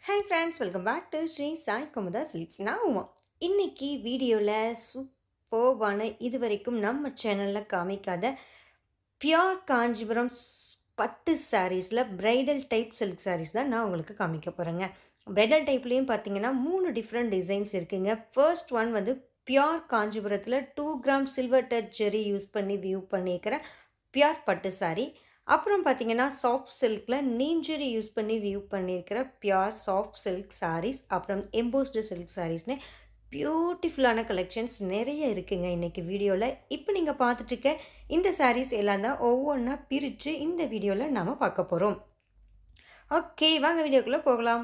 hi friends welcome back to Sri Sai Kumudha silks நான் உமா இன்னைக்கு வீடியோவில் சூப்பர்வான இது வரைக்கும் நம்ம சேனலில் காமிக்காத பியோர் காஞ்சிபுரம் ஸ்- பட்டு சாரீஸில் பிரைடல் டைப் சில்க் சாரீஸ் தான் நான் உங்களுக்கு காமிக்க போகிறேங்க பிரைடல் டைப்லேயும் பார்த்தீங்கன்னா மூணு டிஃப்ரெண்ட் டிசைன்ஸ் இருக்குங்க ஃபர்ஸ்ட் ஒன் வந்து பியோர் காஞ்சிபுரத்தில் டூ கிராம் சில்வர் டச் ஜெரி யூஸ் பண்ணி வியூ பண்ணியிருக்கிற பியோர் பட்டு saree அப்புறம் பார்த்தீங்கன்னா சாஃப்ட் சில்கில் நீஞ்சரி யூஸ் பண்ணி வியூ பண்ணியிருக்கிற பியோர் சாஃப்ட் சில்க் sarees அப்புறம் எம்போஸ்டு சில்க் சாரீஸ்னு பியூட்டிஃபுல்லான கலெக்ஷன்ஸ் நிறைய இருக்குங்க இன்னைக்கு வீடியோவில் இப்போ நீங்கள் பார்த்துட்டு இருக்க இந்த sarees எல்லாம் தான் ஒவ்வொன்றா பிரித்து இந்த வீடியோவில் நாம் பார்க்க போகிறோம் ஓகே வாங்க வீடியோக்குள்ளே போகலாம்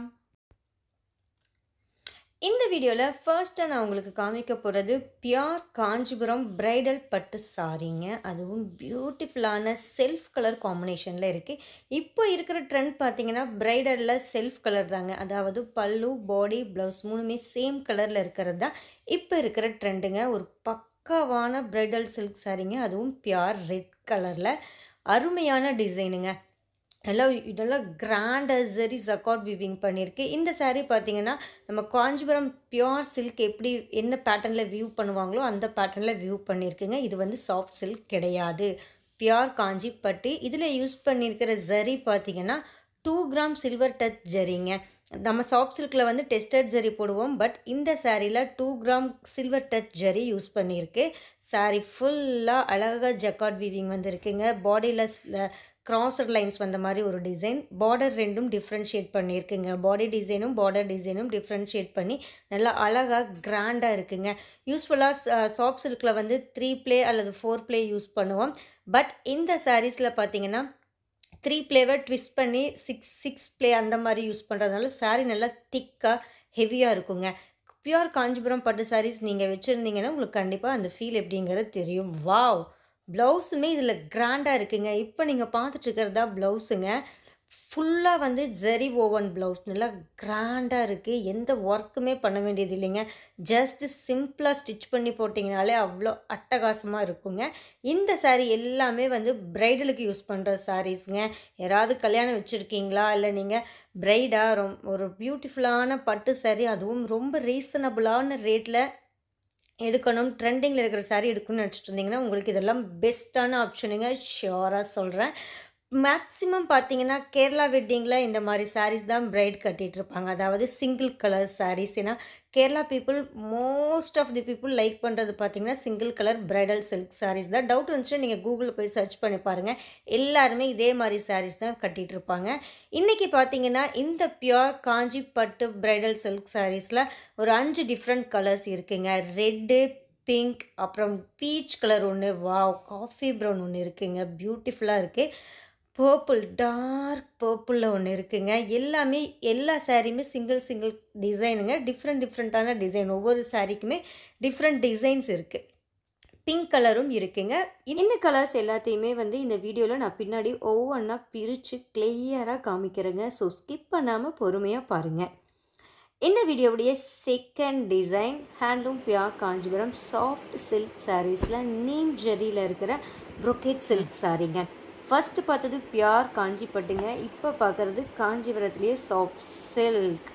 இந்த வீடியோவில் ஃபர்ஸ்ட்டாக நான் உங்களுக்கு காமிக்க போகிறது பியோர் காஞ்சிபுரம் பிரைடல் பட்டு சாரீங்க அதுவும் பியூட்டிஃபுல்லான செல்ஃப் கலர் காம்பினேஷனில் இருக்குது இப்போ இருக்கிற ட்ரெண்ட் பார்த்தீங்கன்னா பிரைடலில் செல்ஃப் கலர் தாங்க அதாவது பல்லு பாடி ப்ளவுஸ் மூணுமே சேம் கலரில் இருக்கிறது தான் இப்போ இருக்கிற ட்ரெண்டுங்க ஒரு பக்காவான பிரைடல் சில்க் சாரீங்க அதுவும் பியோர் ரெட் கலரில் அருமையான டிசைனுங்க நல்லா இதெல்லாம் கிராண்டாக ஜெரி ஜக்காட் வீவிங் பண்ணியிருக்கு இந்த saree பார்த்தீங்கன்னா நம்ம காஞ்சிபுரம் பியோர் சில்க் எப்படி என்ன பேட்டர்னில் வியூ பண்ணுவாங்களோ அந்த பேட்டர்னில் வியூ பண்ணியிருக்குங்க இது வந்து சாஃப்ட் சில்க் கிடையாது பியோர் காஞ்சி பட்டு இதில் யூஸ் பண்ணியிருக்கிற ஜரி பார்த்தீங்கன்னா டூ கிராம் சில்வர் டச் ஜரிங்க நம்ம சாஃப்ட் சில்கில் வந்து டெஸ்டட் ஜரி போடுவோம் பட் இந்த சாரியில் two gram silver touch zari use பண்ணியிருக்கு saree ஃபுல்லாக அழகாக ஜக்காட் வீவிங் வந்திருக்குங்க பாடியில் கிராசர் லைன்ஸ் வந்த மாதிரி ஒரு டிசைன் பார்டர் ரெண்டும் டிஃப்ரென்ஷியேட் பண்ணியிருக்குங்க பாடி டிசைனும் பார்டர் டிசைனும் டிஃப்ரென்ஷியேட் பண்ணி நல்லா அழகாக கிராண்டாக இருக்குங்க யூஸ்ஃபுல்லாக சாஃப்ட் சில்கில் வந்து த்ரீ ப்ளே அல்லது ஃபோர் ப்ளே யூஸ் பண்ணுவோம் பட் இந்த சாரீஸில் பார்த்தீங்கன்னா த்ரீ ப்ளேவை ட்விஸ்ட் பண்ணி சிக்ஸ் சிக்ஸ் ப்ளே அந்த மாதிரி யூஸ் பண்ணுறதுனால saree நல்லா திக்காக ஹெவியாக இருக்குங்க பியூர் காஞ்சிபுரம் பட்டு sarees நீங்கள் வச்சுருந்தீங்கன்னா உங்களுக்கு கண்டிப்பாக அந்த ஃபீல் எப்படிங்கிறது தெரியும் வாவ் ப்ளவுஸுமே இதில் கிராண்டாக இருக்குங்க இப்போ நீங்கள் பார்த்துட்டு இருக்கிறதா ப்ளவுஸுங்க ஃபுல்லாக வந்து ஜெரி ஓவன் ப்ளவுஸ் நல்லா கிராண்டாக இருக்குது எந்த ஒர்க்குமே பண்ண வேண்டியது இல்லைங்க ஜஸ்ட் சிம்பிளாக ஸ்டிச் பண்ணி போட்டிங்கனாலே அவ்வளோ அட்டகாசமாக இருக்குங்க இந்த saree எல்லாமே வந்து பிரைடலுக்கு யூஸ் பண்ணுற சாரீஸுங்க யாராவது கல்யாணம் வச்சுருக்கீங்களா இல்லை நீங்கள் பிரைடாக ரொம் ஒரு பியூட்டிஃபுல்லான பட்டு saree அதுவும் ரொம்ப ரீசனபிளான ரேட்டில் எடுக்கணும் ட்ரெண்டிங்கில் இருக்கிற saree எடுக்கணும்னு நினச்சிட்டு இருந்தீங்கன்னா உங்களுக்கு இதெல்லாம் பெஸ்ட்டான ஆப்ஷனுங்க ஷியோராக சொல்கிறேன் மேக்ஸிமம் பார்த்தீங்கன்னா கேரளா வெட்டிங்கில் இந்த மாதிரி sarees தான் பிரைட் கட்டிட்டு இருப்பாங்க அதாவது சிங்கிள் கலர் sarees ஏன்னா Kerala people most of the people like பண்ணுறது பார்த்தீங்கன்னா single colour bridal silk sarees தான் டவுட் வந்துச்சுன்னா நீங்கள் கூகுளில் போய் சர்ச் பண்ணி பாருங்கள் எல்லாருமே இதே மாதிரி sarees தான் கட்டிட்டு இருப்பாங்க இன்றைக்கி பார்த்தீங்கன்னா இந்த பியோர் காஞ்சி பட்டு பிரைடல் சில்க் சாரீஸில் ஒரு அஞ்சு டிஃப்ரெண்ட் கலர்ஸ் இருக்குங்க ரெட்டு பிங்க் அப்புறம் பீச் கலர் ஒன்று வாவ் காஃபி ப்ரௌன் ஒன்று இருக்குங்க பியூட்டிஃபுல்லாக இருக்குது பர்பிள் டார்க் பர்பிளில் ஒன்று இருக்குங்க எல்லாமே எல்லா சாரியுமே சிங்கிள் சிங்கிள் டிசைனுங்க டிஃப்ரெண்ட் டிஃப்ரெண்ட்டான டிசைன் ஒவ்வொரு சாரீக்குமே டிஃப்ரெண்ட் டிசைன்ஸ் இருக்குது பிங்க் கலரும் இருக்குங்க இந்த கலர்ஸ் எல்லாத்தையுமே வந்து இந்த வீடியோவில் நான் பின்னாடி ஒவ்வொன்றா பிரித்து கிளியராக காமிக்கிறேங்க ஸோ ஸ்கிப் பண்ணாமல் பொறுமையாக பாருங்கள் இந்த வீடியோவுடைய செகண்ட் டிசைன் ஹேண்ட்லூம் பியா காஞ்சிபுரம் சாஃப்ட் சில்க் சாரீஸில் நீம் ஜெரியில் இருக்கிற ப்ரொக்கேட் சில்க் சாரீங்க ஃபர்ஸ்ட் பார்த்தது பியார் காஞ்சி பட்டுங்க இப்போ பார்க்குறது காஞ்சிபுரத்துலேயே சாஃப்ட் சில்க்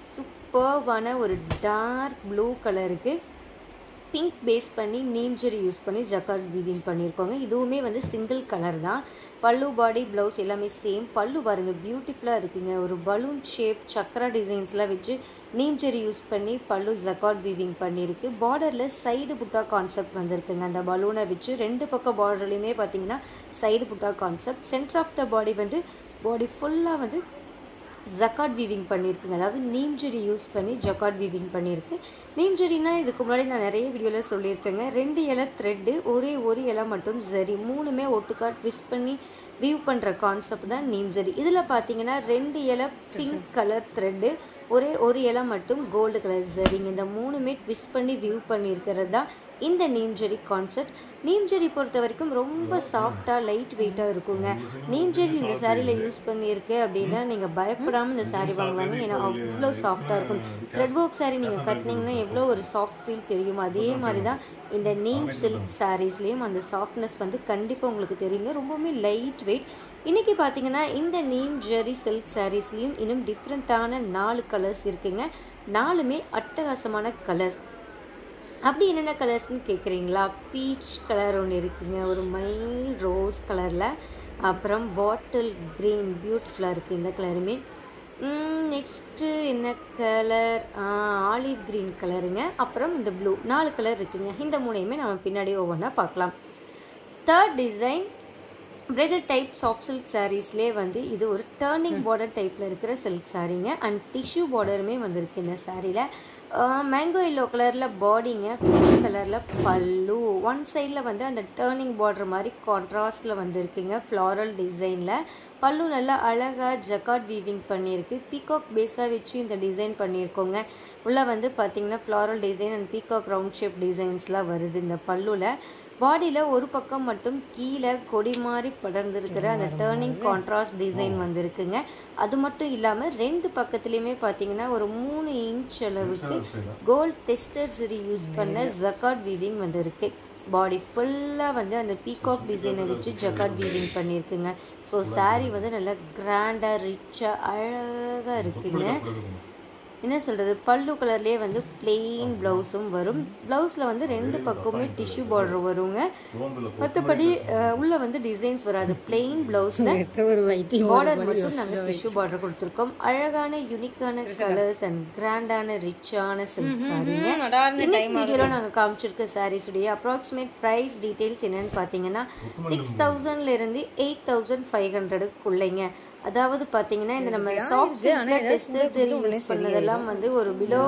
சூப்பர்வான ஒரு டார்க் ப்ளூ கலருக்கு பிங்க் பேஸ் பண்ணி நீம்ஜரி யூஸ் பண்ணி ஜக்கார்ட் வீவிங் பண்ணியிருக்கோங்க இதுவுமே வந்து சிங்கிள் கலர் தான் பல்லு பாடி ப்ளவுஸ் எல்லாமே சேம் பல்லு பாருங்க பியூட்டிஃபுல்லாக இருக்குங்க ஒரு பலூன் ஷேப் சக்கரா டிசைன்ஸ்லாம் வச்சு நீம்ஜரி யூஸ் பண்ணி பல்லு ஜக்கார்ட் வீவிங் பண்ணியிருக்கு பார்டரில் சைடு புட்டா கான்செப்ட் வந்திருக்குங்க அந்த பலூனை வச்சு ரெண்டு பக்கம் பார்டர்லையுமே பார்த்தீங்கன்னா சைடு புட்டா concept centre of the body வந்து பாடி ஃபுல்லாக வந்து ஜக்காட் வீவிங் பண்ணியிருக்குங்க அதாவது நீம்ஜரி யூஸ் பண்ணி ஜக்காட் வீவிங் பண்ணியிருக்கு நீம்ஜரினா இதுக்கு முன்னாடி நான் நிறைய வீடியோவில் சொல்லியிருக்கேங்க ரெண்டு இலை த்ரெட்டு ஒரே ஒரு இலை மட்டும் சரி மூணுமே ஒட்டுக்கா ட்விஸ்ட் பண்ணி வியூ பண்ணுற கான்செப்ட் தான் நீம்ஜரி இதில் பார்த்தீங்கன்னா ரெண்டு இலை பிங்க் கலர் த்ரெட்டு ஒரே ஒரு இலை மட்டும் கோல்டு கலர் சரிங்க இந்த மூணுமே ட்விஸ்ட் பண்ணி வியூ பண்ணியிருக்கிறது தான் இந்த நீம்ஜெரி கான்செப்ட் நீம்ஜெரி பொறுத்த வரைக்கும் ரொம்ப சாஃப்டாக லைட் வெயிட்டாக இருக்குங்க நீம்ஜெரி இந்த சாரியில் யூஸ் பண்ணியிருக்கு அப்படின்னா நீங்கள் பயப்படாமல் இந்த சாரீ வாங்குவாங்க ஏன்னா அவ்வளோ சாஃப்டாக இருக்கும் த்ரெட் ஒர்க் சாரீ நீங்கள் கட்டினீங்கன்னா எவ்வளோ ஒரு சாஃப்ட் ஃபீல் தெரியும் அதே மாதிரி தான் இந்த நீம் சில்க் சாரீஸ்லேயும் அந்த சாஃப்ட்னஸ் வந்து கண்டிப்பாக உங்களுக்கு தெரியுங்க ரொம்பவுமே லைட் வெயிட் இன்றைக்கி பார்த்தீங்கன்னா இந்த நீம் ஜெரி சில்க் சாரீஸ்லேயும் இன்னும் டிஃப்ரெண்ட்டான நாலு கலர்ஸ் இருக்குங்க நாலுமே அட்டகாசமான கலர்ஸ் அப்படி என்னென்ன கலர்ஸ்னு கேட்குறீங்களா பீச் கலர் ஒன்று இருக்குங்க ஒரு மைல் ரோஸ் கலரில் அப்புறம் பாட்டில் க்ரீன் பியூட்டிஃபுல்லாக இருக்குது இந்த கலருமே நெக்ஸ்ட்டு என்ன கலர் ஆலிவ் க்ரீன் கலருங்க அப்புறம் இந்த ப்ளூ நாலு கலர் இருக்குங்க இந்த மூணையுமே நம்ம பின்னாடி ஒவ்வொன்றா பார்க்கலாம் third design bridal type soft silk சாரீஸ்லேயே வந்து இது ஒரு டேர்னிங் பார்டர் டைப்பில் இருக்கிற சில்க் சாரீங்க அண்ட் டிஷ்யூ பார்டருமே வந்திருக்கு இந்த சாரியில் மேங்கோ எல்லோ கலரில் பாடிங்க பிங்க் கலரில் பல்லு ஒன் சைடில் வந்து அந்த டேர்னிங் பார்டர் மாதிரி கான்ட்ராஸ்டில் வந்திருக்குங்க ஃப்ளாரல் டிசைனில் பல்லு நல்லா அழகாக ஜக்காட் வீவிங் பண்ணியிருக்கு பீகாக் பேஸாக வச்சு இந்த டிசைன் பண்ணியிருக்கோங்க உள்ளே வந்து பார்த்திங்கன்னா floral design and peacock round shape டிசைன்ஸ்லாம் வருது இந்த பல்லுவில் பாடியில் ஒரு பக்கம் மட்டும் கீழே கொடி மாதிரி படர்ந்துருக்கிற அந்த டேர்னிங் கான்ட்ராஸ்ட் டிசைன் வந்திருக்குங்க அது மட்டும் இல்லாமல் ரெண்டு பக்கத்துலேயுமே பார்த்தீங்கன்னா ஒரு மூணு இன்ச் அளவுக்கு கோல்ட் டெஸ்டட் சரி யூஸ் பண்ண ஜக்காட் வீவிங் வந்திருக்கு பாடி ஃபுல்லாக வந்து அந்த பீகாக் டிசைனை வச்சு ஜக்காட் வீவிங் பண்ணியிருக்குங்க ஸோ saree வந்து நல்லா கிராண்டாக ரிச்சாக அழகாக இருக்குங்க என்ன சொல்கிறது பல்லு கலர்லேயே வந்து பிளெயின் ப்ளவுஸும் வரும் ப்ளவுஸில் வந்து ரெண்டு பக்கமுமே டிஷ்யூ பார்டர் வருங்க மற்றபடி உள்ளே வந்து டிசைன்ஸ் வராது பிளெயின் ப்ளவுஸில் ஒரு வைத்தியம் பார்டர் மட்டும் நாங்கள் டிஷ்யூ பார்டர் கொடுத்துருக்கோம் அழகான யூனிக்கான கலர்ஸ் அண்ட் கிராண்டான ரிச்சான சில்க் சாரீங்க இன்னைக்கு வீடியோவில் நாங்கள் காமிச்சிருக்க சாரீஸ் உடைய அப்ராக்சிமேட் ப்ரைஸ் டீட்டெயில்ஸ் என்னன்னு பார்த்தீங்கன்னா சிக்ஸ் தௌசண்ட்லேருந்து எயிட் தௌசண்ட் ஃபைவ் ஹண்ட்ரடுக்குள்ளைங்க அதாவது பார்த்தீங்கன்னா இந்த நம்ம சாஃப்ட் சில்க்ல டெஸ்டர் ஜெரி யூஸ் பண்ணதெல்லாம் வந்து ஒரு பிலோ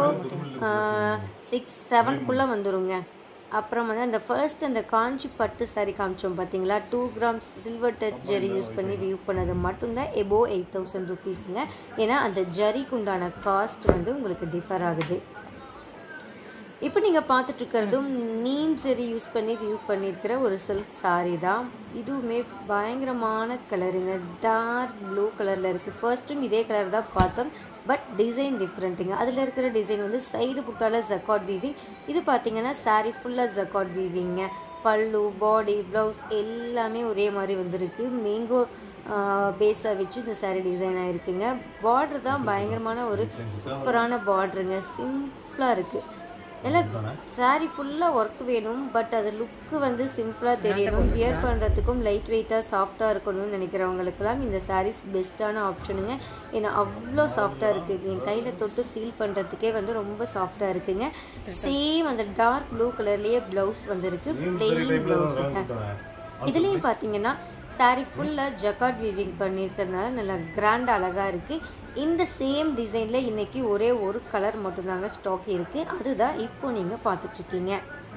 சிக்ஸ் செவன்குள்ளே வந்துருங்க அப்புறம் வந்து அந்த ஃபர்ஸ்ட் அந்த காஞ்சி பட்டு saree காமிச்சோம் பார்த்தீங்களா டூ கிராம்ஸ் சில்வர் டச் ஜெரி யூஸ் பண்ணி வியூ பண்ணது மட்டும்தான் எபோ எயிட் தௌசண்ட் ருபீஸுங்க ஏன்னா அந்த ஜரிக்கு உண்டான காஸ்ட் வந்து உங்களுக்கு டிஃபர் ஆகுது இப்போ நீங்கள் பார்த்துட்டு இருக்கிறதும் நீம் சரி யூஸ் பண்ணி வியூ பண்ணியிருக்கிற ஒரு சில்க் saree தான் இதுவுமே பயங்கரமான கலருங்க டார்க் ப்ளூ கலரில் இருக்குது ஃபர்ஸ்ட்டும் இதே கலர் தான் பார்த்தோம் பட் டிசைன் டிஃப்ரெண்ட்டுங்க அதில் இருக்கிற டிசைன் வந்து சைடு புட்டால ஜக்காட் வீவிங் இது பார்த்தீங்கன்னா saree ஃபுல்லாக ஜக்காட் வீவிங்க பல்லு பாடி ப்ளவுஸ் எல்லாமே ஒரே மாதிரி வந்திருக்கு மேங்கோ பேஸாக வச்சு இந்த saree டிசைன் ஆகிருக்குங்க பார்டர் தான் பயங்கரமான ஒரு சூப்பரான பார்டருங்க சிம்பிளாக இருக்குது எல்லாம் saree ஃபுல்லாக ஒர்க் வேணும் பட் அது லுக்கு வந்து சிம்பிளாக தெரியணும் வியர் பண்ணுறதுக்கும் லைட் வெயிட்டாக சாஃப்டாக இருக்கணும்னு நினைக்கிறவங்களுக்கெல்லாம் இந்த சாரீஸ் பெஸ்ட்டான ஆப்ஷனுங்க ஏன்னா அவ்வளோ சாஃப்டாக இருக்குது என் கையில் தொட்டு ஃபீல் பண்ணுறதுக்கே வந்து ரொம்ப சாஃப்டாக இருக்குங்க சேம் அந்த டார்க் ப்ளூ கலர்லேயே ப்ளவுஸ் வந்திருக்கு பிளெயின் ப்ளவுஸுங்க இதுலேயும் பார்த்தீங்கன்னா saree ஃபுல்லாக ஜக்காட் வீவிங் பண்ணியிருக்கிறதுனால நல்லா கிராண்ட் அழகாக இருக்குது இந்த சேம் டிசைனில் இன்றைக்கி ஒரே ஒரு கலர் மட்டும்தாங்க ஸ்டாக் இருக்குது அதுதான் இப்போ நீங்கள் பார்த்துட்ருக்கீங்க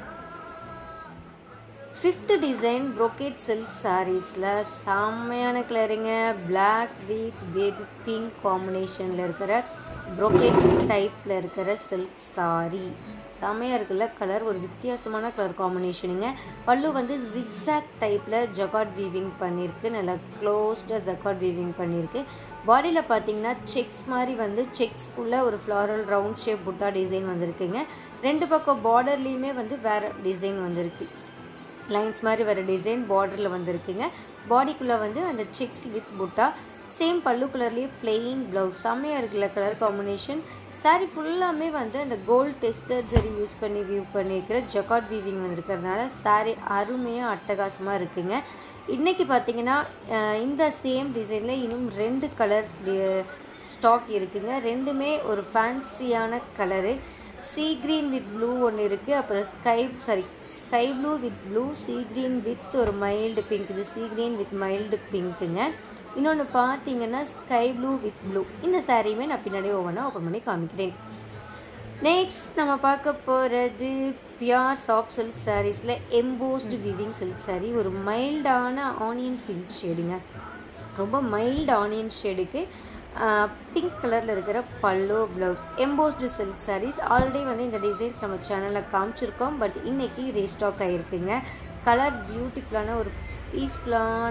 ஃபிஃப்த்து டிசைன் brocade சில்க் சாரீஸில் செம்மையான கலருங்க பிளாக் வித் பேபி பிங்க் காம்பினேஷனில் இருக்கிற brocade டைப்பில் இருக்கிற சில்க் saree செம்மையாக இருக்குல்ல கலர் ஒரு வித்தியாசமான கலர் காம்பினேஷனுங்க பல்லு வந்து ஜிக்ஸாக் டைப்பில் ஜகாட் வீவிங் பண்ணியிருக்கு நல்லா க்ளோஸ்டாக ஜகாட் வீவிங் பண்ணியிருக்கு பாடியில் பார்த்தீங்கன்னா செக்ஸ் மாதிரி வந்து செக்ஸ்க்குள்ளே ஒரு ஃப்ளாரல் ரவுண்ட் ஷேப் புட்டா டிசைன் வந்திருக்குங்க ரெண்டு பக்கம் பார்டர்லேயுமே வந்து வேறு டிசைன் வந்திருக்கு லைன்ஸ் மாதிரி வர டிசைன் பார்டரில் வந்திருக்குங்க பாடிக்குள்ளே வந்து அந்த செக்ஸ் வித் புட்டா சேம் பல்லு கலர்லேயே பிளெயின் ப்ளவுஸ் செம்மையாக இருக்குல்ல கலர் காம்பினேஷன் saree ஃபுல்லாமே வந்து அந்த கோல்ட் டெஸ்டர் ஜெரி யூஸ் பண்ணி வியூ பண்ணியிருக்கிற ஜக்காட் வீவிங் வந்திருக்கிறதுனால saree அருமையாக அட்டகாசமாக இருக்குங்க இன்றைக்கி பார்த்தீங்கன்னா அஹ், இந்த சேம் டிசைனில் இன்னும் ரெண்டு கலர் ஸ்டாக் இருக்குங்க ரெண்டுமே ஒரு ஃபேன்சியான colour sea green with blue ஒன்று இருக்குது அப்புறம் sky sorry sky blue with blue sea green with ஒரு மைல்டு பிங்க் இது சீ கிரீன் வித் மைல்டு பிங்க்குங்க இன்னொன்று பார்த்தீங்கன்னா ஸ்கை ப்ளூ வித் ப்ளூ இந்த சாரியுமே நான் பின்னாடி ஒவ்வொன்றா ஓப்பன் பண்ணி காமிக்கிறேன் நெக்ஸ்ட் நம்ம பார்க்க போகிறது பியூர் சாஃப்ட் சில்க் சாரீஸில் எம்போஸ்டு விவிங் சில்க் saree ஒரு மைல்டான ஆனியன் பிங்க் ஷேடுங்க ரொம்ப மைல்டு ஆனியன் ஷேடுக்கு பிங்க் கலரில் இருக்கிற pallu blouse embossed silk sarees already வந்து இந்த டிசைன்ஸ் நம்ம சேனலில் காமிச்சிருக்கோம் பட் இன்னைக்கு ரீஸ்டாக் ஆகிருக்குங்க கலர் பியூட்டிஃபுல்லான ஒரு பீஸ்ஃபுல்லான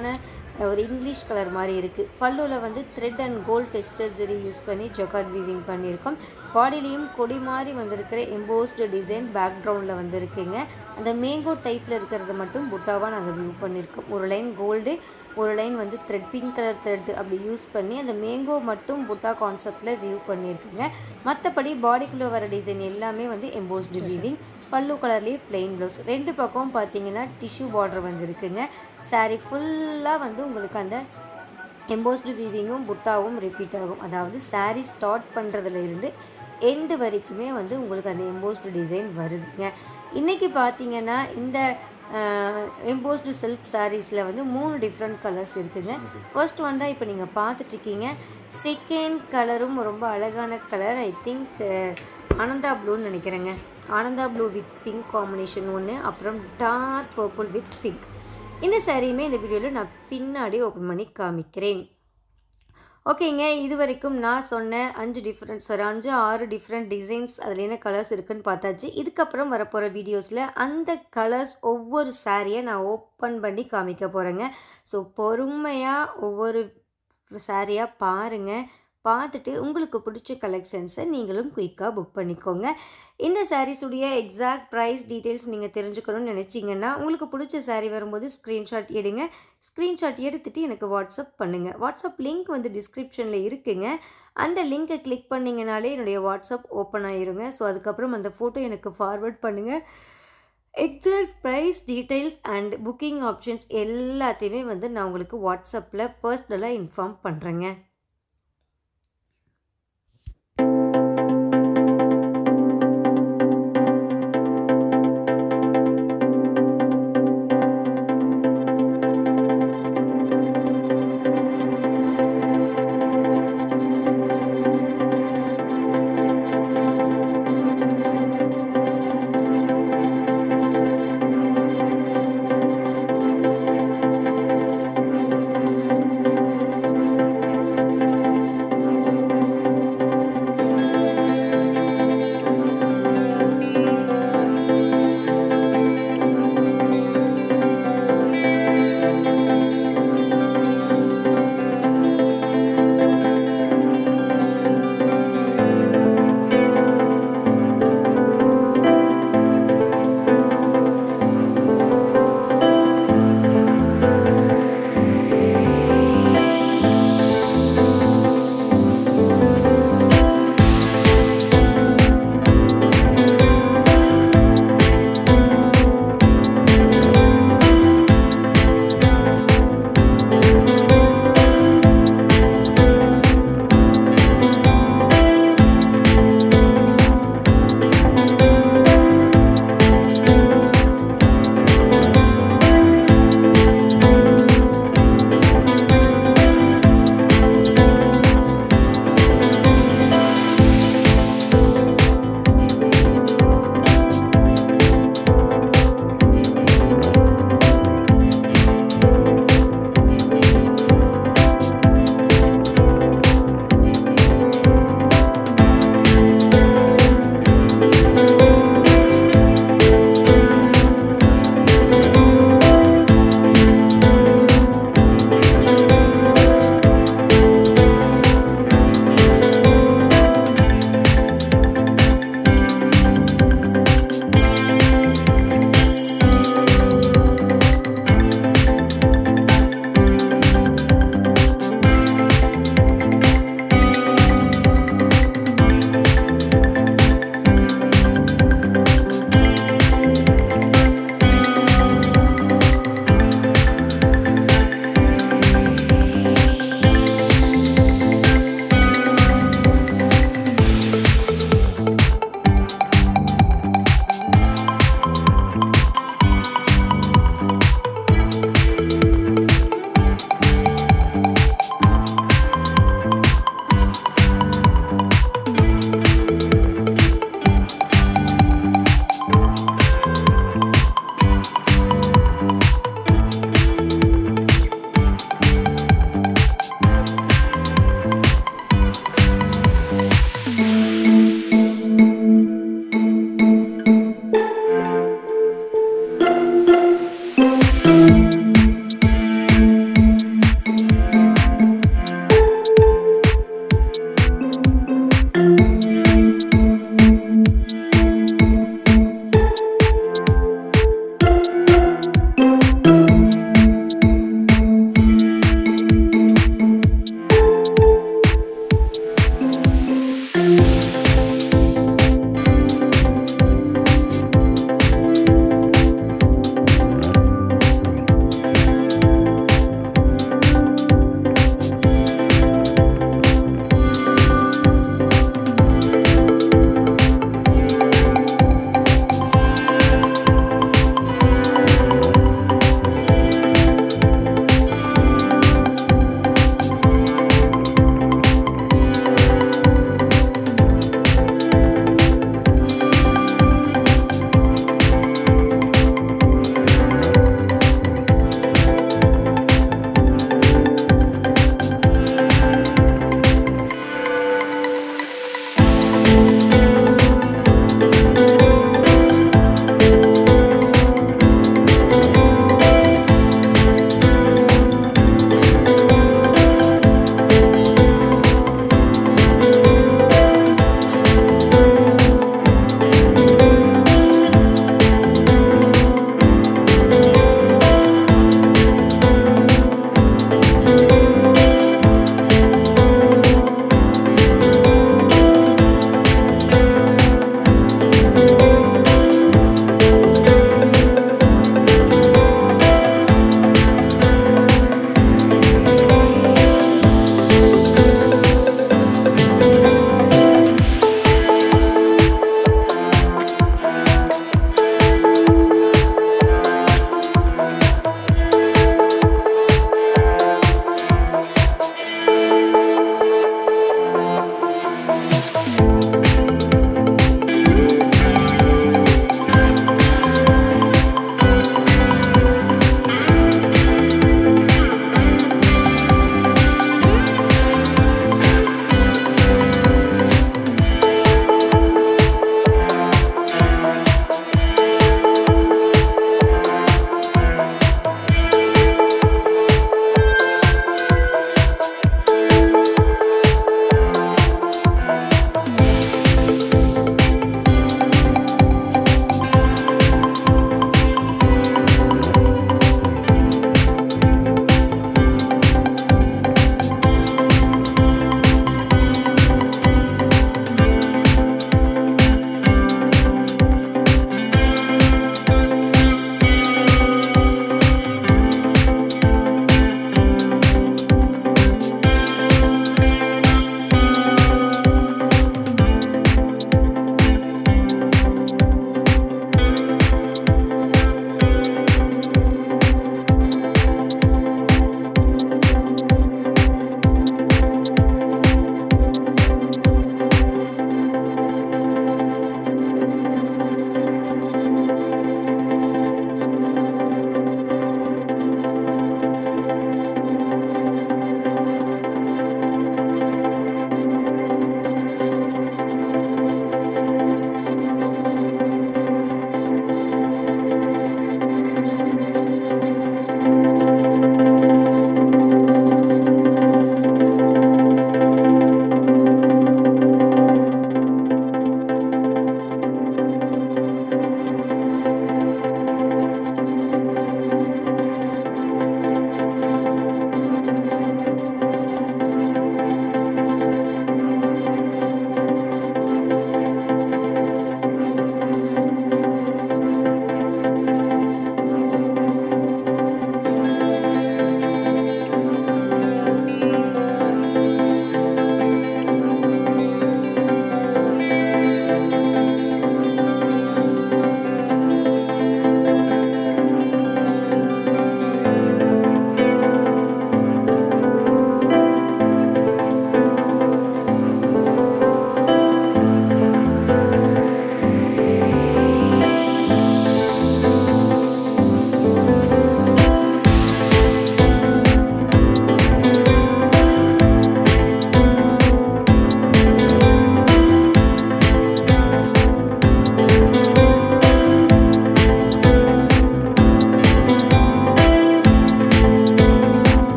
ஒரு இங்கிலீஷ் கலர் மாதிரி இருக்குது பல்லுவில் வந்து த்ரெட் அண்ட் கோல்ட் டெஸ்டர் ஜெரி யூஸ் பண்ணி ஜொக்காட் வீவிங் பண்ணியிருக்கோம் பாடியிலையும் கொடி மாதிரி வந்திருக்கிற எம்போஸ்டு டிசைன் பேக்ரவுண்டில் வந்திருக்குங்க அந்த மேங்கோ டைப்பில் இருக்கிறத மட்டும் புட்டாவாக நாங்கள் வியூ பண்ணியிருக்கோம் ஒரு லைன் கோல்டு ஒரு லைன் வந்து த்ரெட் பிங்க் கலர் த்ரெட் அப்படி யூஸ் பண்ணி அந்த மேங்கோ மட்டும் புட்டா கான்செப்டில் வியூ பண்ணியிருக்குங்க மற்றபடி பாடிக்குள்ளே வர டிசைன் எல்லாமே வந்து எம்போஸ்டு வீவிங் பல்லு கலர்லேயே பிளெயின் ப்ளவுஸ் ரெண்டு பக்கம் பார்த்தீங்கன்னா டிஷ்யூ பார்டர் வந்துருக்குங்க சாரீ ஃபுல்லாக வந்து உங்களுக்கு அந்த எம்போஸ்டு வீவிங்கும் புட்டாவும் ரிப்பீட் ஆகும் அதாவது சாரீ ஸ்டார்ட் பண்ணுறதுல இருந்து எண்டு வரைக்குமே வந்து உங்களுக்கு அந்த எம்போஸ்டு டிசைன் வருதுங்க இன்றைக்கி பார்த்தீங்கன்னா இந்த எம்போஸ்டு சில்க் சாரீஸில் வந்து மூணு டிஃப்ரெண்ட் கலர்ஸ் இருக்குங்க ஃபர்ஸ்ட் ஒன் தான் இப்போ நீங்கள் பார்த்துட்ருக்கீங்க செகண்ட் கலரும் ரொம்ப அழகான கலர் ஐ திங்க் ஆனந்தா ப்ளூன்னு நினைக்கிறேங்க Ananda blue with pink combination ஒன்று அப்புறம் டார்க் பர்பிள் வித் பிங்க் இந்த சாரியுமே இந்த வீடியோவில் நான் பின்னாடி ஓப்பன் பண்ணி காமிக்கிறேன் ஓகேங்க இது வரைக்கும் நான் சொன்ன அஞ்சு டிஃப்ரெண்ட் சாரி அஞ்சு ஆறு டிஃப்ரெண்ட் டிசைன்ஸ் அதில் என்ன கலர்ஸ் இருக்குன்னு பார்த்தாச்சு இதுக்கப்புறம் வரப்போகிற வீடியோஸில் அந்த கலர்ஸ் ஒவ்வொரு சாரியை நான் ஓப்பன் பண்ணி காமிக்க போகிறேங்க ஸோ பொறுமையாக ஒவ்வொரு சாரியாக பாருங்கள் பார்த்துட்டு உங்களுக்கு பிடிச்ச கலெக்ஷன்ஸை நீங்களும் குயிக்காக புக் பண்ணிக்கோங்க இந்த சாரீஸுடைய எக்ஸாக்ட் ப்ரைஸ் டீட்டெயில்ஸ் நீங்கள் தெரிஞ்சுக்கணும்னு நினச்சிங்கன்னா உங்களுக்கு பிடிச்ச சாரீ வரும்போது ஸ்க்ரீன்ஷாட் எடுங்க ஸ்க்ரீன்ஷாட் எடுத்துகிட்டு எனக்கு வாட்ஸ்அப் பண்ணுங்கள் வாட்ஸ்அப் லிங்க் வந்து டிஸ்கிரிப்ஷனில் இருக்குங்க அந்த லிங்க்கை கிளிக் பண்ணிங்கனாலே என்னுடைய வாட்ஸ்அப் ஓப்பன் ஆயிருங்க ஸோ அதுக்கப்புறம் அந்த ஃபோட்டோ எனக்கு ஃபார்வர்ட் பண்ணுங்கள் exact price details and booking options எல்லாத்தையுமே வந்து நான் உங்களுக்கு வாட்ஸ்அப்பில் பர்சனலாக இன்ஃபார்ம் பண்ணுறேங்க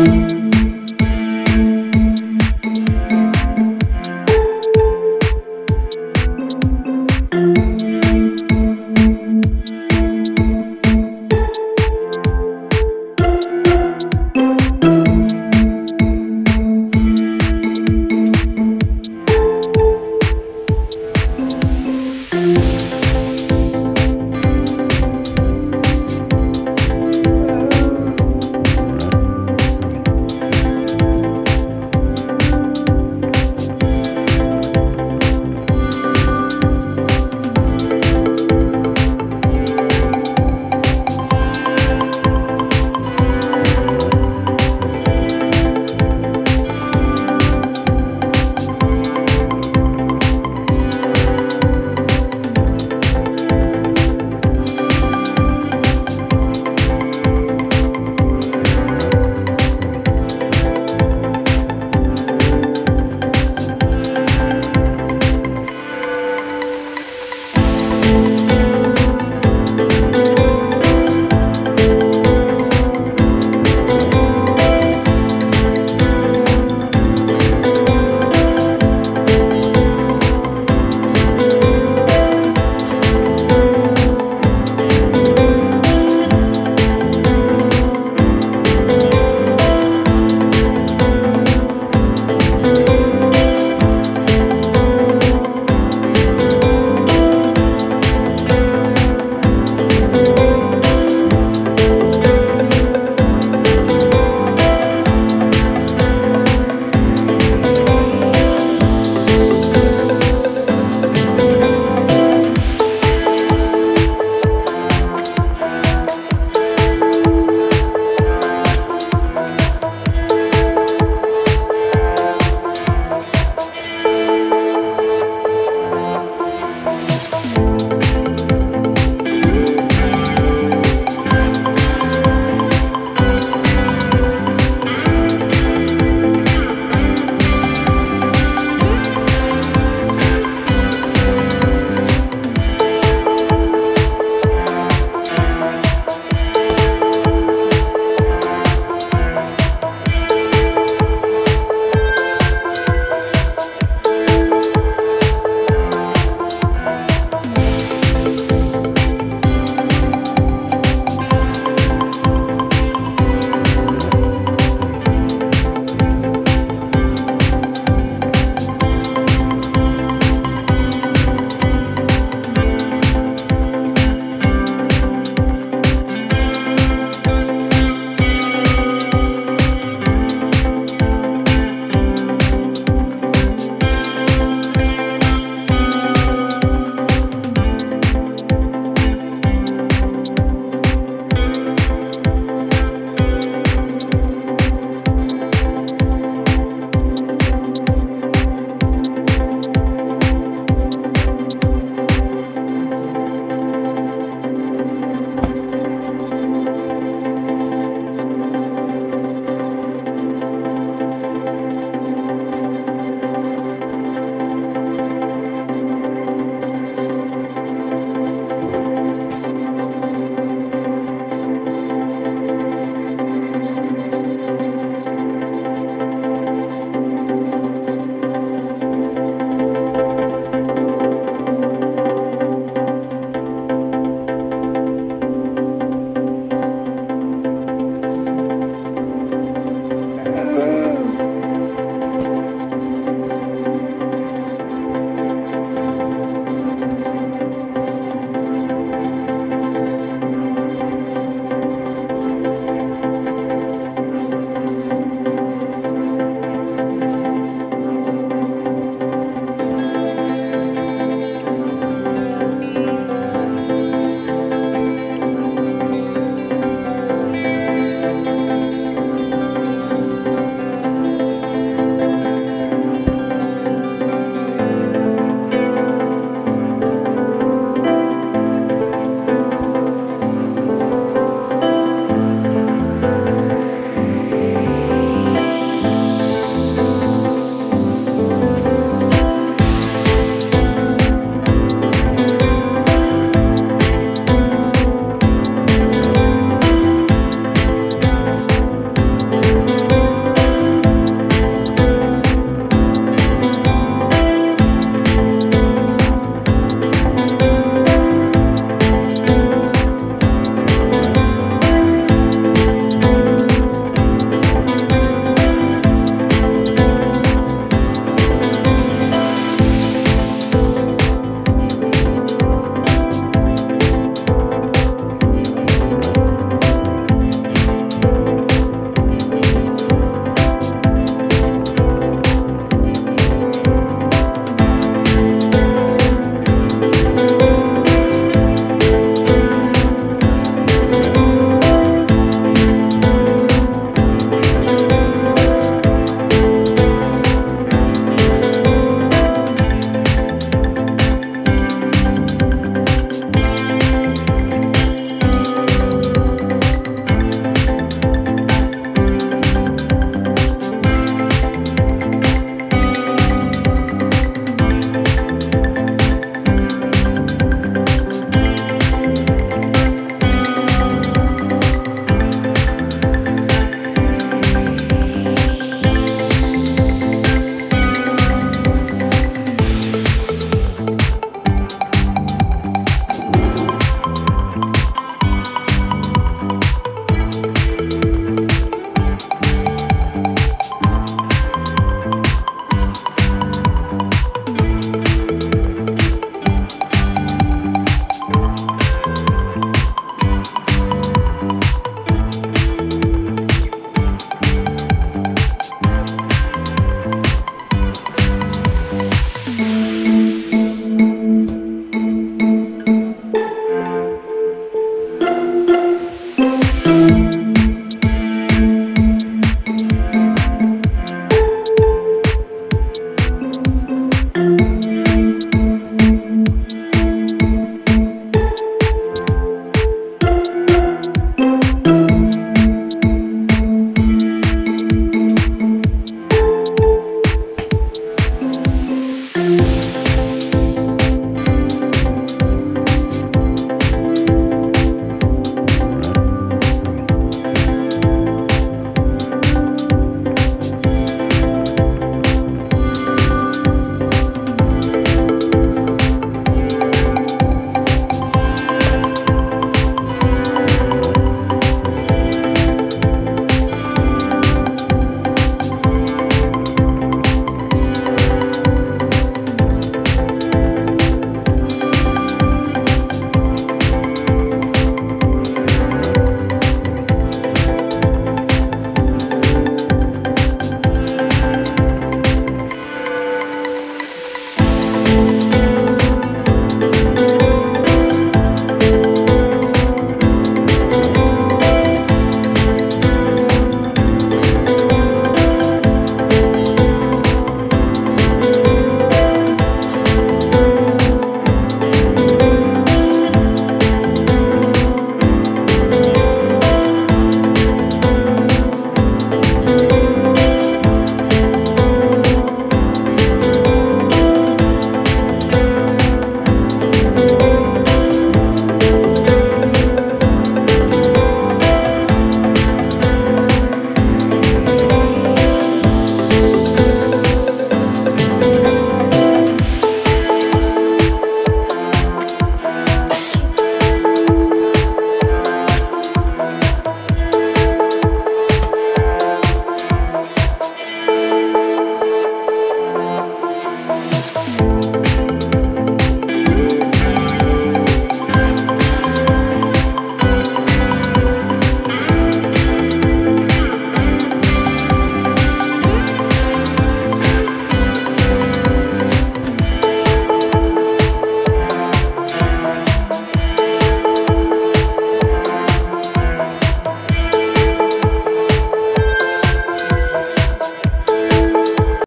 தேங்க்யூ